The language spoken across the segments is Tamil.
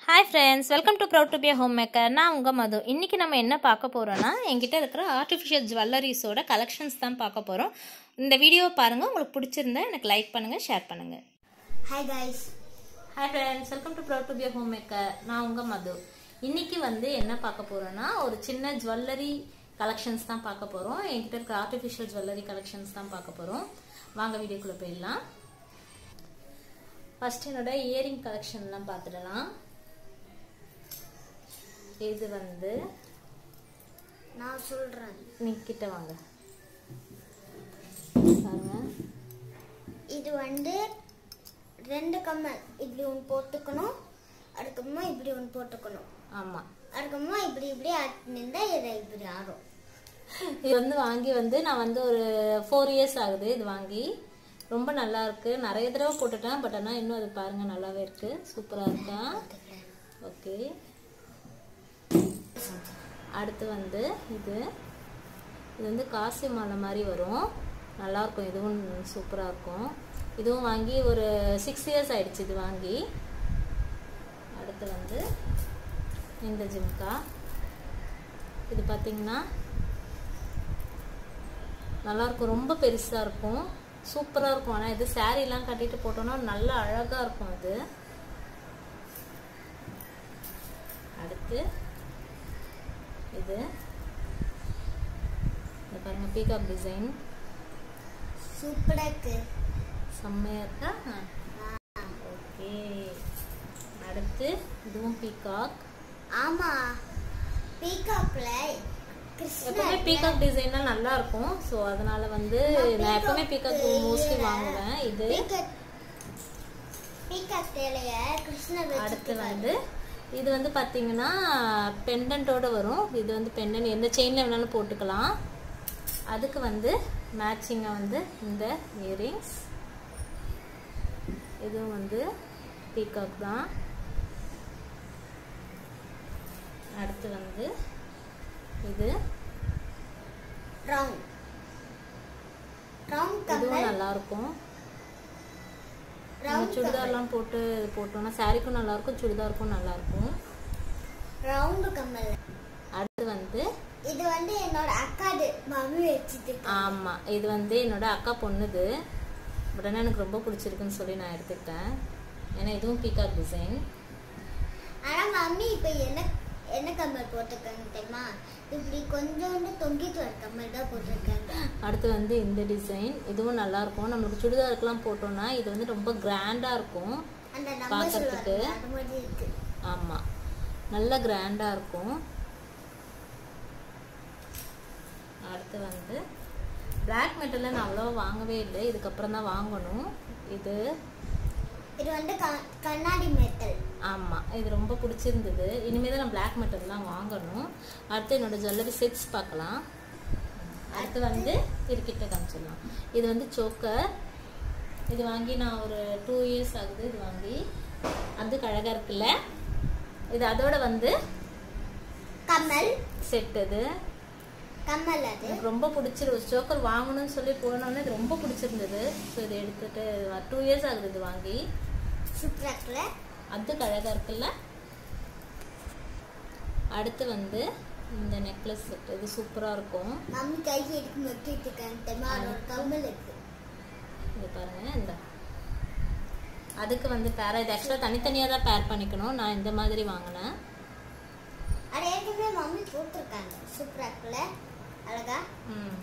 Hi friends welcome to proud to be homemaker நான் உங்கள் மது இன்றைக்கி நம்ம என்ன பார்க்க போகிறோன்னா என்கிட்ட இருக்கிற ஆர்டிஃபிஷியல் ஜுவல்லரிஸோட கலெக்ஷன்ஸ் தான் பார்க்க போகிறோம் இந்த வீடியோவை பாருங்கள் உங்களுக்கு பிடிச்சிருந்தா எனக்கு லைக் பண்ணுங்கள் ஷேர் பண்ணுங்கள் hi guys hi friends welcome to proud to be homemaker நான் உங்கள் மது இன்னைக்கு வந்து என்ன பார்க்க போகிறோன்னா ஒரு சின்ன ஜுவல்லரி கலெக்ஷன்ஸ் தான் பார்க்க போகிறோம் என்கிட்ட இருக்கிற ஆர்டிஃபிஷியல் ஜுவல்லரி கலெக்ஷன்ஸ் தான் பார்க்க போகிறோம் வாங்க வீடியோக்குள்ளே போயிடலாம் ஃபர்ஸ்ட் என்னோட இயரிங் கலெக்ஷன்லாம் பார்த்துடலாம் இது வந்து நான் சொல்றேன் நீ கிட்ட வாங்க பாருங்க இது வந்து ரெண்டு கம்மல் இப்படி ஒன்று போட்டுக்கணும் அதுக்கப்புறமா இப்படி ஒன்று போட்டுக்கணும் ஆமா அதுக்கப்புறமா இப்படி இப்படி ஆட்டினிருந்தா இதை இப்படி ஆடும் இது வந்து வாங்கி வந்து நான் வந்து ஒரு ஃபோர் இயர்ஸ் ஆகுது இது வாங்கி ரொம்ப நல்லா இருக்கு நிறைய தடவை போட்டுட்டேன் பட் ஆனால் இன்னும் அது பாருங்க நல்லாவே இருக்கு சூப்பரா இருக்கா ஓகே அடுத்து வந்து இது இது வந்து காசி மாலை மாதிரி வரும் நல்லா இருக்கும் இதுவும் சூப்பராக இருக்கும் இதுவும் வாங்கி ஒரு சிக்ஸ் இயர்ஸ் ஆயிடுச்சு இது வாங்கி அடுத்து வந்து இந்த ஜிம்கா இது பார்த்தீங்கன்னா நல்லா இருக்கும் ரொம்ப பெருசாக இருக்கும் சூப்பராக இருக்கும் ஆனால் இது சாரீலாம் கட்டிட்டு போட்டோம்னா நல்லா அழகாக இருக்கும் அது அடுத்து இது இந்த பாருங்க பீகாக் டிசைன் சூப்பரா இருக்கு செம்மையாக இருக்கா ஓகே அடுத்து இதுவும் பீகாக் ஆமா பீகாக்ல கிருஷ்ண எப்பவுமே பீகாக் டிசைன்லாம் நல்லா இருக்கும் ஸோ அதனால வந்து நான் எப்பவுமே பீகாக் மோஸ்ட்லி வாங்குவேன் இது பீகாக் பீகாக் தேலைய கிருஷ்ணர் அடுத்து வந்து இது வந்து பார்த்தீங்கன்னா பெண்டன்ட்டோட வரும் இது வந்து பெண்டன்ட் எந்த செயினில் வேணாலும் போட்டுக்கலாம் அதுக்கு வந்து மேட்சிங்காக வந்து இந்த இயரிங்ஸ் இதுவும் வந்து பீகாக் தான் அடுத்து வந்து இது ரவுண்ட் ரவுண்ட் இதுவும் கம்மல் நல்லா இருக்கும் நம்ம ரவுண்ட் சுடிதார்லாம் போட்டு இது போட்டோம்னா சாரிக்கும் நல்லா இருக்கும் சுடிதாருக்கும் நல்லா இருக்கும் ரவுண்டு கம்மல் அடுத்து வந்து இது வந்து என்னோட அக்காடு மம்மி வச்சுட்டு ஆமா இது வந்து என்னோட அக்கா பொண்ணுது பட் ஆனால் எனக்கு ரொம்ப பிடிச்சிருக்குன்னு சொல்லி நான் எடுத்துக்கிட்டேன் ஏன்னா இதுவும் பீகாக் டிசைன் ஆனா மம்மி இப்ப என்ன என்ன கம்மல் போட்டிருக்காங்க தெரியுமா இப்படி கொஞ்சோண்டு தொங்கிட்டு வர கம்மல் தான் போட்டிருக்காங்க அடுத்து வந்து இந்த டிசைன் இதுவும் நல்லா இருக்கும் நம்மளுக்கு சுடிதாருக்குலாம் போட்டோம்னா இது வந்து ரொம்ப கிராண்டா இருக்கும் அந்த நம்பர் பார்க்கறதுக்கு. சொல்லுவாங்க அது மாதிரி இருக்கு ஆமா நல்ல கிராண்டா இருக்கும் அடுத்து வந்து பிளாக் மெட்டலில் நான் அவ்வளோவா வாங்கவே இல்லை இதுக்கப்புறம் தான் வாங்கணும் இது இது வந்து க- கண்ணாடி மெட்டல் ஆமாம் இது ரொம்ப பிடிச்சிருந்தது இனிமேல் தான் நான் பிளாக் மெட்டல் தான் வாங்கணும் அடுத்து என்னோட ஜுவல்லரி செட்ஸ் பார்க்கலாம் அடுத்து வந்து இருக்கிட்ட காமிச்சிடலாம் இது வந்து சோக்கர் இது வாங்கி நான் ஒரு டூ இயர்ஸ் ஆகுது இது வாங்கி அது அழகாக இருக்குல்ல இது அதோட வந்து கம்மல் செட் இது கம்மல் அது எனக்கு ரொம்ப பிடிச்சிருக்கு சோக்கர் வாங்கணும்னு சொல்லி போனோன்னே இது ரொம்ப பிடிச்சிருந்தது ஸோ இதை எடுத்துட்டு டூ இயர்ஸ் ஆகுது இது வாங்கி சூப்பரா இருக்குல்ல அதுக்கு அழகா இருக்குல்ல அடுத்து வந்து இந்த நெக்லஸ் செட் இது சூப்பரா இருக்கும் மம்மி கை எடுத்து மொட்டிட்டு இருக்காங்க தெரியுமா அது ஒரு கம்மல் இருக்கு இது பாருங்க இந்த அதுக்கு வந்து பேரா இது ஆக்சுவலாக தனித்தனியாக தான் பேர் பண்ணிக்கணும் நான் இந்த மாதிரி வாங்கினேன் அது ஏற்கனவே மம்மி போட்டிருக்காங்க சூப்பரா இருக்குல்ல அழகா ம்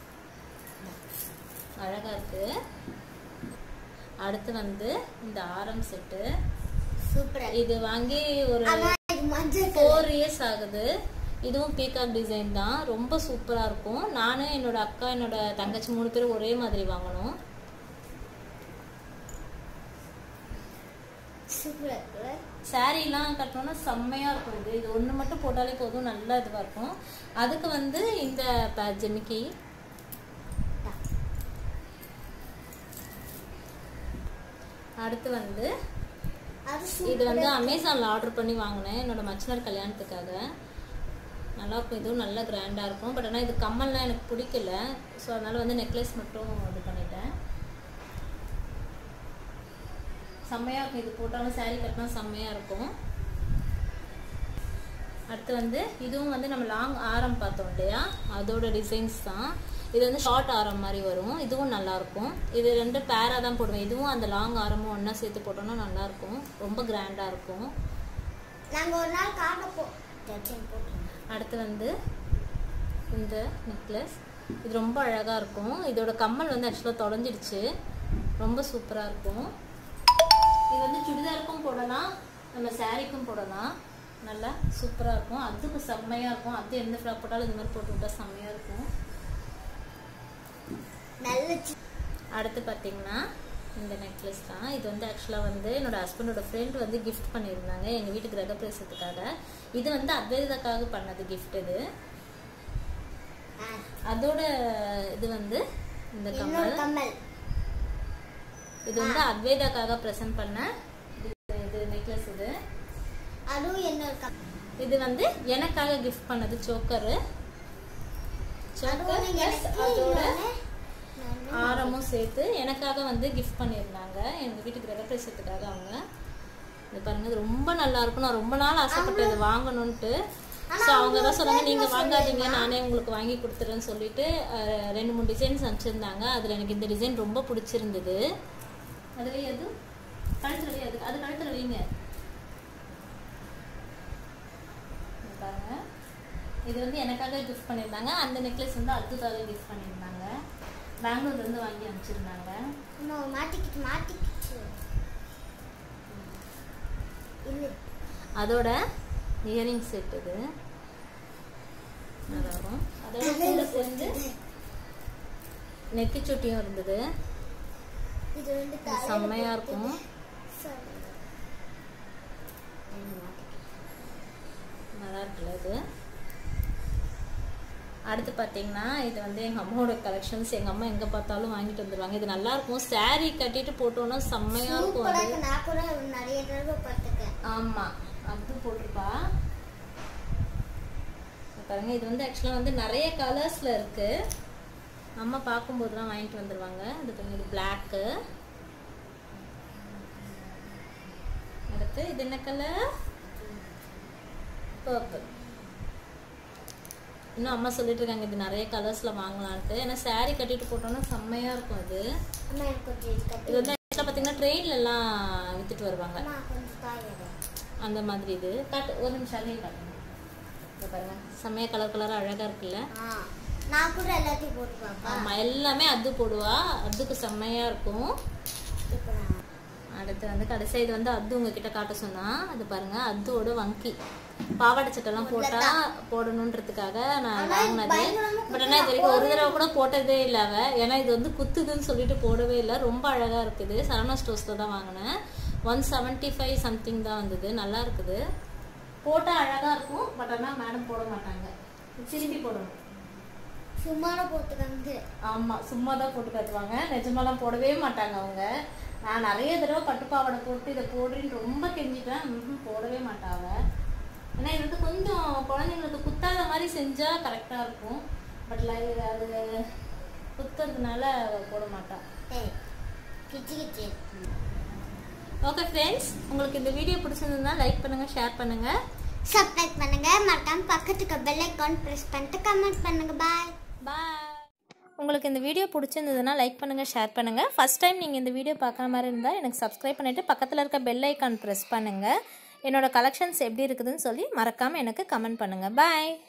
அழகா இருக்கு அடுத்து வந்து இந்த ஆரம் செட்டு சூப்பரா இருக்கு இது வாங்கி ஒரு ஆனா இது மஞ்சள் ஃபோர் இயர்ஸ் ஆகுது இதுவும் பீகாக் டிசைன் தான் ரொம்ப சூப்பரா இருக்கும் நானும் என்னோட அக்கா என்னோட தங்கச்சி மூணு பேரும் ஒரே மாதிரி வாங்கணும் சூப்பரா இருக்குல்ல சாரீலாம் கட்டணும்னா செம்மையா இருக்கும் இது இது ஒன்று மட்டும் போட்டாலே போதும் நல்லா இதுவாக இருக்கும் அதுக்கு வந்து இந்த ப- ஜிமிக்கி அடுத்து வந்து அது இது வந்து அமேசான்ல ஆர்டர் பண்ணி வாங்கினேன் என்னோட மச்சினர் கல்யாணத்துக்காக நல்லா இருக்கும் இதுவும் நல்லா கிராண்டா இருக்கும் பட் ஆனால் இது கம்மல்லாம் எனக்கு பிடிக்கல ஸோ அதனால வந்து நெக்லஸ் மட்டும் இது பண்ணிட்டேன் செம்மையாக இருக்கும் இது போட்டாலும் saree கட்டினா செம்மையாக இருக்கும் அடுத்து வந்து இதுவும் வந்து நம்ம லாங் ஆரம் பார்த்தோம் இல்லையா அதோட டிசைன்ஸ் தான் இது வந்து ஷார்ட் ஆரம் மாதிரி வரும் இதுவும் நல்லா இருக்கும் இது ரெண்டு பேராக தான் போடுவேன் இதுவும் அந்த லாங் ஆரமும் ஒன்றா சேர்த்து போட்டோம்னா நல்லா இருக்கும் ரொம்ப கிராண்டாக இருக்கும் நாங்க ஒரு நாள் காட்ட போ செயின் போட்டுருந்தோம் அடுத்து வந்து இந்த நெக்லஸ் இது ரொம்ப அழகாக இருக்கும் இதோட கம்மல் வந்து ஆக்சுவலாக தொலைஞ்சிடுச்சு ரொம்ப சூப்பராக இருக்கும் இது வந்து சுடிதாருக்கும் போடலாம் நம்ம சாரீக்கும் போடலாம் நல்லா சூப்பராக இருக்கும் அதுக்கு செம்மையாக இருக்கும் அது எந்த ஃப்ராக் போட்டாலும் இந்த மாதிரி போட்டு விட்டா செம்மையாக இருக்கும் நல்ல சி- அடுத்து பார்த்தீங்கன்னா இந்த நெக்லஸ் தான் இது வந்து ஆக்சுவலாக வந்து என்னோட ஹஸ்பண்டோட ஃப்ரெண்ட் வந்து கிஃப்ட் பண்ணியிருந்தாங்க எங்கள் வீட்டு கிரகப்பிரவேசத்துக்காக இது வந்து அத்வைதக்காக பண்ணது gift இது ஆ, அதோட இது வந்து இந்த இன்னொரு கம்மல் கம்மல் இது வந்து அத்வைதாக்காக ப்ரெசென்ட் பண்ண இது- இது நெக்லஸ் இது அதுவும் இன்னொரு கம்மல் இது வந்து எனக்காக கிஃப்ட் பண்ணது சோக்கரு சோக்கர் அதுவும் ப்ளஸ் எனக்கு அதோட இன்னொன்னு நான் ஆரமும் சேர்த்து எனக்காக வந்து கிஃப்ட் பண்ணியிருந்தாங்க எங்கள் வீட்டு கிரகப்பிரவேசத்துக்காக அவங்க இது பாருங்க இது ரொம்ப நல்லா இருக்கும் நான் ரொம்ப நாள் ஆசைப்பட்டது வாங்கணும்ட்டு ஸோ அவங்க தான் சொன்னாங்க நீங்கள் வாங்காதீங்க நானே உங்களுக்கு வாங்கி கொடுத்துறேன்னு சொல்லிட்டு அஹ், ரெண்டு மூணு டிசைன்ஸ் அனுப்பிச்சிருந்தாங்க அதில் எனக்கு இந்த டிசைன் ரொம்ப பிடிச்சிருந்தது அதுவே எது கழுத்துல வை, அது அது கழுத்துல வைங்க இங்க பாருங்க இது வந்து எனக்காக கிஃப்ட் பண்ணியிருந்தாங்க அந்த நெக்லஸ் வந்து அதுக்காக கிஃப்ட் பண்ணியிருந்தாங்க பெங்களூர்ல இருந்து வாங்கி அனுப்பிச்சிருந்தாங்க அம்மா மாட்டிக்கிட்டு மாட்டிக்கிச்சு இல்லை அதோட இயரிங் செட் இது நல்லா வரும் அதோட கூட சேர்ந்து நெத்தி சுட்டியும் இருந்தது இது வந்து இது தலையில செம்மையா இருக்கும் சரி. ரெண்டு மாட்டிக்கிட்டு. நல்லா இருக்குல்ல இது அடுத்து பார்த்தீங்கன்னா இது வந்து எங்கள் அம்மாவோட கலெக்ஷன்ஸ் எங்கள் அம்மா எங்கே பார்த்தாலும் வாங்கிட்டு வந்துடுவாங்க இது நல்லா இருக்கும் saree கட்டிட்டு போட்டோன்னா செம்மையா இருக்கும் சூப்பரா அது இருக்கு. நான் கூட நிறைய தடவை பார்த்துருக்கேன் ஆமா அது போட்டிருப்பா இங்க பாருங்க இது வந்து ஆக்சுவலாக வந்து நிறைய கலர்ஸ்ல இருக்கு அம்மா பார்க்கும்போதுலாம் வாங்கிட்டு வந்துருவாங்க இது பாருங்க இது பிளாக்கு அடுத்து இது என்ன கலர் பர்பிள் இன்னும் அம்மா சொல்லிட்டு இருக்காங்க இது நிறைய கலர்ஸ்ல வாங்கலான்ட்டு ஏன்னா saree கட்டிட்டு போட்டோம்னா செம்மையா இருக்கும் இது அம்மா எனக்கு கொஞ்சம் இது கட்டி இது வந்து ஆக்சுவலாக பார்த்தீங்கன்னா ட்ரெயின்ல எல்லாம் வித்துட்டு வருவாங்க அம்மா கொஞ்சம் தாய் வேறு. அந்த மாதிரி இது காட்டு ஒரு நிமிஷம் அதையும் காட்டுங்க இங்க பாருங்க செம்மையா கலர் கலராக அழகா இருக்குல்ல ஆ நான் கூட எல்லாத்தையும் போட்டு பார்ப்பேன் ஆமா எல்லாமே அது போடுவா அதுக்கு செம்மையா இருக்கும் இப்போ நான் அடுத்து வந்து கடைசி இது வந்து அது உங்ககிட்ட காட்ட சொன்னா அது பாருங்க அதோட வங்கி பாவாடை சட்டெல்லாம் போட்டா போடணுன்றதுக்காக நான் ஆனா இது வாங்கினது பயங்கரமா பட் ஆனால் இது வரைக்கும் ஒரு தடவை கூட போட்டதே இல்லை அவ ஏன்னா இது வந்து குத்துதுன்னு சொல்லிட்டு போடவே இல்லை ரொம்ப அழகா இருக்குது சரவணா ஸ்டோர்ஸ்ல தான் வாங்கினேன் ஒன் செவன்ட்டி ஃபைவ் சம்திங் தான் வந்தது நல்லா இருக்குது போட்டா அழகா இருக்கும் பட் ஆனால் மேடம் போட மாட்டாங்க திருப்பி போடணும் சும்மாட போட்டுக்காங்க ஆமா சும்மா தான் போட்டு காட்டுவாங்க நிஜமாலாம் போடவே மாட்டாங்க அவங்க நான் நிறைய தடவை பட்டுப்பாவாடை போட்டு இதை போடுறேன்னு ரொம்ப கெஞ்சிட்டேன் ம்ஹும், போடவே மாட்டாங்க ஏன்னா இது வந்து கொஞ்சம் குழந்தைங்களுக்கு குத்தாத மாதிரி செஞ்சா கரெக்டா இருக்கும் பட் அது குத்துறதுனால போட மாட்டா ஏய் கிச்சு கிச்சு ஓகே ஃப்ரெண்ட்ஸ் உங்களுக்கு இந்த வீடியோ பிடிச்சிருந்தா லைக் பண்ணுங்க ஷேர் பண்ணுங்க சப்ஸ்கிரைப் பண்ணுங்க மறக்காம பக்கத்துக்கு பெல் ஐக்கான் பிரஸ் பண்ணிட்டு கமெண்ட் பண்ணுங்க பாய் பாய் உங்களுக்கு இந்த வீடியோ பிடிச்சிருந்ததுன்னா லைக் பண்ணுங்கள் ஷேர் பண்ணுங்கள் ஃபஸ்ட் டைம் நீங்கள் இந்த வீடியோ பார்க்குற மாதிரி இருந்தால் எனக்கு சப்ஸ்கிரைப் பண்ணிவிட்டு பக்கத்தில் இருக்க பெல் ஐக்கான் ப்ரெஸ் பண்ணுங்கள் என்னோட கலெக்ஷன்ஸ் எப்படி இருக்குதுன்னு சொல்லி மறக்காமல் எனக்கு கமெண்ட் பண்ணுங்கள் பாய்